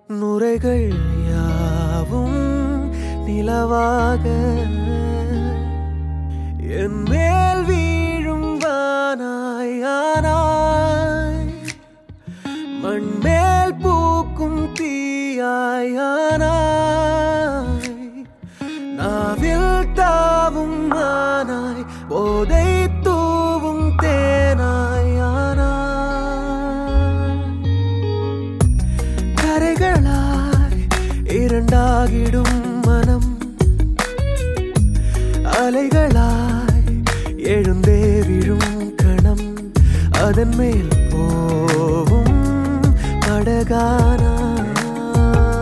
நுரைகள் யாவும் நிலவாக என் மேல் வீழும் வானாய் ஆனாய் மண் மேல் பூக்கும் தீயாய் ஆனாய் நாவில் தாவும் ஆனாய் போதை தூவும் தேனாய் ஆனாய் கரைகளாய் இரண்டாகிடும் மனம் அலைகளாய் எழுந்தே விழும் கணம் அதன் மேல் போவும் படகானாய்